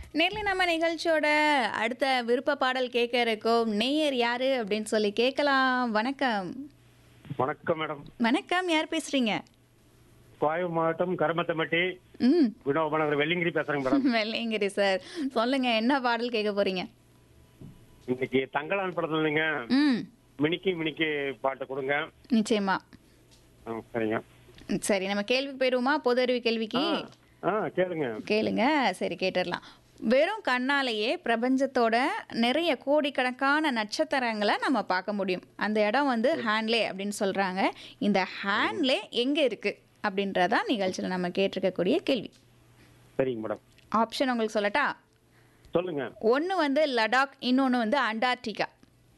நேரில் நம்ம நிகழ்ச்சியோட அடுத்த விருப்ப பாடல் கேட்க இருக்கோம் நேயர் யாரு அப்படின்னு சொல்லி கேட்கலாம் வணக்கம் வணக்கம் மேடம் வணக்கம் யார் பேசுறீங்க கோயம் மாவட்டம் கருமத்தம்பட்டி ம் வினோபநகர் வெள்ளிங்கிரி பேசுறேங்க மேடம் வெள்ளையங்கிரி சார் சொல்லுங்க என்ன பாடல் கேட்க போறீங்க இன்னைக்கு தங்கலான் படத்துல நீங்க ம் மினிக்கி மினிக்கி பாட்டு கொடுங்க நிச்சயமா ஆ, சரிங்க ம், சரி நம்ம கேள்விக்கு போயிருவோமா பொது அறிவு கேள்விக்கு ஆ கேளுங்க கேளுங்க சரி கேட்டுடலாம் வெறும் கண்ணாலேயே பிரபஞ்சத்தோட நிறைய கோடிக்கணக்கான நட்சத்திரங்களை நம்ம பார்க்க முடியும் அந்த இடம் வந்து ஹேண்ட்லே அப்படின்னு சொல்றாங்க இந்த ஹேண்ட்லே எங்க இருக்கு அப்படின்றதான் நிகழ்ச்சியில் நம்ம கேட்டிருக்கக்கூடிய கேள்வி சரிங்க மேடம் ஆப்ஷன் உங்களுக்கு சொல்லட்டா சொல்லுங்க ஒன்று வந்து லடாக் இன்னொன்று வந்து அண்டார்டிகா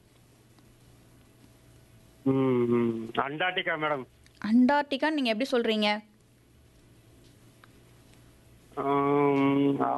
ம், ம். அண்டார்டிகா மேடம் அண்டார்டிகான்னு நீங்கள் எப்படி சொல்கிறீங்க ஆம், ஆ.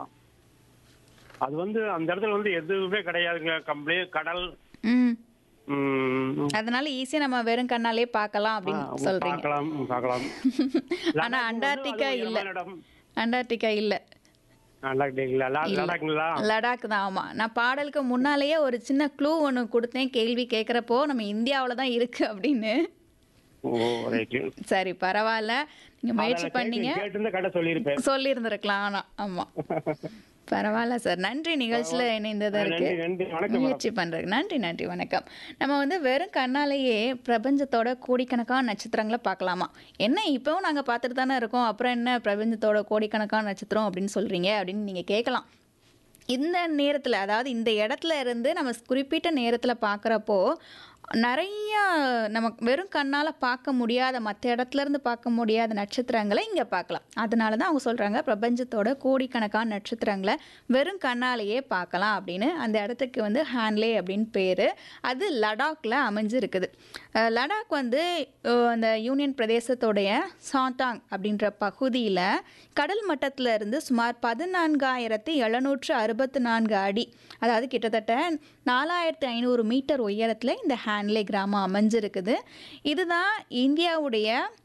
அது வந்து அந்த இடத்துல வந்து எதுவுமே கிடையாதுங்க கம்பளி கடல் ம் ம், அதனால ஈஸியாக நம்ம வெறும் கண்ணாலே பார்க்கலாம் ஆ, அப்படின்னு சொல்கிறீங்க பார்க்கலாம் ம், பார்க்கலாம் ஆனா லடாக் வந்து அண்டார்டிகா அது இல்ல. உயரமான இடம். அண்டார்டிகா இல்லை அண்டார்டிகா லா- லடாக்குங்களா லடாக் தான் ஆமாம் நான் பாடலுக்கு முன்னாலேயே ஒரு சின்ன க்ளூ ஒன்று கொடுத்தேன் கேள்வி கேட்குறப்போ நம்ம இந்தியாவில் தான் இருக்கு அப்படின்னு ஓ ரைட்டு சரி பரவாயில்ல நீங்கள் முயற்சி பண்ணீங்க கேட்டு கடை சொல்லியிருப்பேன் சொல்லியிருந்திருக்கலாம் ஆனால் ஆமாம் பரவாயில்ல சார் நன்றி நிகழ்ச்சியில் இணைந்ததற்கு நன்றி நன்றி வணக்கம் முயற்சி பண்ணுறதுக்கு நன்றி நன்றி வணக்கம் நம்ம வந்து வெறும் கண்ணாலேயே பிரபஞ்சத்தோட கோடிக்கணக்கான நட்சத்திரங்களை பார்க்கலாமா என்ன இப்போவும் நாங்கள் பார்த்துட்டு தானே இருக்கோம் அப்புறம் என்ன பிரபஞ்சத்தோட கோடிக்கணக்கான நட்சத்திரம் அப்படின்னு சொல்கிறீங்க அப்படின்னு நீங்கள் கேட்கலாம் இந்த நேரத்தில் அதாவது இந்த இடத்துல இருந்து நம்ம குறிப்பிட்ட நேரத்தில் பார்க்குறப்போ நிறைய நமக்கு வெறும் கண்ணால் பார்க்க முடியாத மற்ற இடத்துல இருந்து பார்க்க முடியாத நட்சத்திரங்களை இங்கே பார்க்கலாம் அதனால தான் அவங்க சொல்கிறாங்க பிரபஞ்சத்தோட கோடிக்கணக்கான நட்சத்திரங்களை வெறும் கண்ணாலேயே பார்க்கலாம் அப்படின்னு அந்த இடத்துக்கு வந்து ஹேண்ட்லே அப்படின்னு பேர் அது லடாக்ல அமைஞ்சிருக்குது அஹ் லடாக் வந்து அஹ் அந்த யூனியன் பிரதேசத்தோடைய சாண்டாங் அப்படின்ற பகுதியில் கடல் மட்டத்தில் இருந்து சுமார் பதினான்காயிரத்தி எழுநூற்று அறுபத்து நான்கு அடி அதாவது கிட்டத்தட்ட நாலாயிரத்தி ஐநூறு மீட்டர் உயரத்தில் இந்த ஹேண்ட்லே கிராமம் அமைஞ்சிருக்குது இதுதான் இந்தியாவுடைய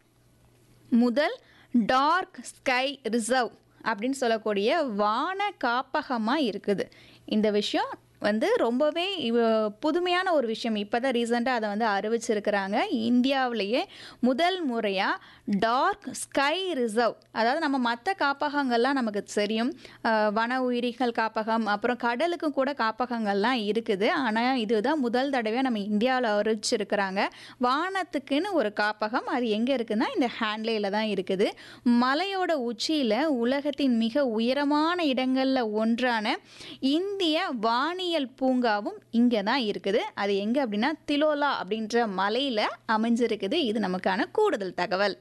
முதல் டார்க் ஸ்கை ரிசர்வ் அப்படின்னு சொல்லக்கூடிய வான காப்பகமாக இருக்குது இந்த விஷயம் வந்து ரொம்பவே இவ- புதுமையான ஒரு விஷயம் இப்போ தான் ரீசெண்டாக அதை வந்து அறிவிச்சிருக்கிறாங்க இந்தியாவிலேயே முதல் முறையாக டார்க் ஸ்கை ரிசர்வ் அதாவது நம்ம மற்ற காப்பகங்கள்லாம் நமக்கு தெரியும் அஹ், வன உயிரிகள் காப்பகம் அப்புறம் கடலுக்கும் கூட காப்பகங்கள்லாம் இருக்குது ஆனால் இதுதான் முதல் தடவையாக நம்ம இந்தியாவில் அறிவிச்சிருக்கிறாங்க வானத்துக்குன்னு ஒரு காப்பகம் அது எங்கே இருக்குன்னா இந்த ஹேண்ட்லேயில் தான் இருக்குது மலையோட உச்சியில் உலகத்தின் மிக உயரமான இடங்களில் ஒன்றான இந்திய வானியல் பூங்காவும் இங்கே தான் இருக்குது அது எங்கே அப்படின்னா திலோலா அப்படின்ற மலையில் அமைஞ்சிருக்குது இது நமக்கான கூடுதல் தகவல்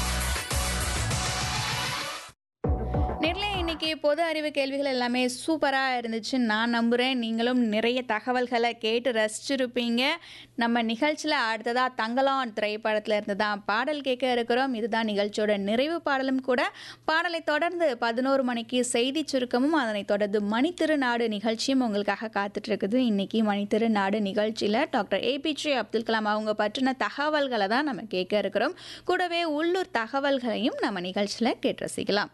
நெல்லை இன்னைக்கு பொது அறிவு கேள்விகள் எல்லாமே சூப்பராக இருந்துச்சுன்னு நான் நம்புகிறேன் நீங்களும் நிறைய தகவல்களை கேட்டு ரசிச்சிருப்பீங்க நம்ம நிகழ்ச்சியில் அடுத்ததாக தங்கலான் திரைப்படத்தில் இருந்து தான் பாடல் கேட்க இருக்கிறோம் இதுதான் நிகழ்ச்சியோட நிறைவு பாடலும் கூட பாடலை தொடர்ந்து பதினோரு மணிக்கு செய்தி சுருக்கமும் அதனைத் தொடர்ந்து மணித்திருநாடு நிகழ்ச்சியும் உங்களுக்காக காத்துட்டு இருக்குது இன்னைக்கு மணித்திருநாடு நிகழ்ச்சியில் டாக்டர் ஏபிஜே அப்துல் கலாம் அவங்க பற்றின தகவல்களை தான் நம்ம கேட்க இருக்கிறோம் கூடவே உள்ளூர் தகவல்களையும் நம்ம நிகழ்ச்சியில் கேட்டு ரசிக்கலாம்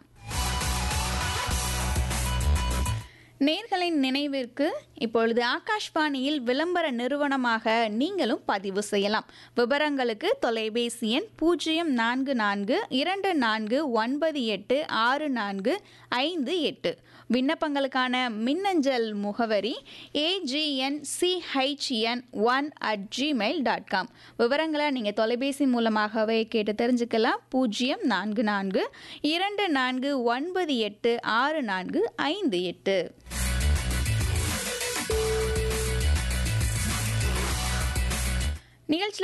நேர்களின் நினைவிற்கு இப்பொழுது ஆகாஷ்வாணியில் விளம்பர நிறுவனமாக நீங்களும் பதிவு செய்யலாம் விவரங்களுக்கு தொலைபேசி எண் பூஜ்ஜியம் நான்கு நான்கு இரண்டு நான்கு ஒன்பது எட்டு ஆறு நான்கு ஐந்து எட்டு விண்ணப்பங்களுக்கான மின்னஞ்சல் முகவரி A G N C H N one at Gmail dot com விவரங்களை நீங்கள் தொலைபேசி மூலமாகவே கேட்டு தெரிஞ்சுக்கலாம் பூஜ்ஜியம் நான்கு நான்கு இரண்டு நான்கு ஒன்பது எட்டு ஆறு நான்கு ஐந்து எட்டு நிகழ்ச்சியில்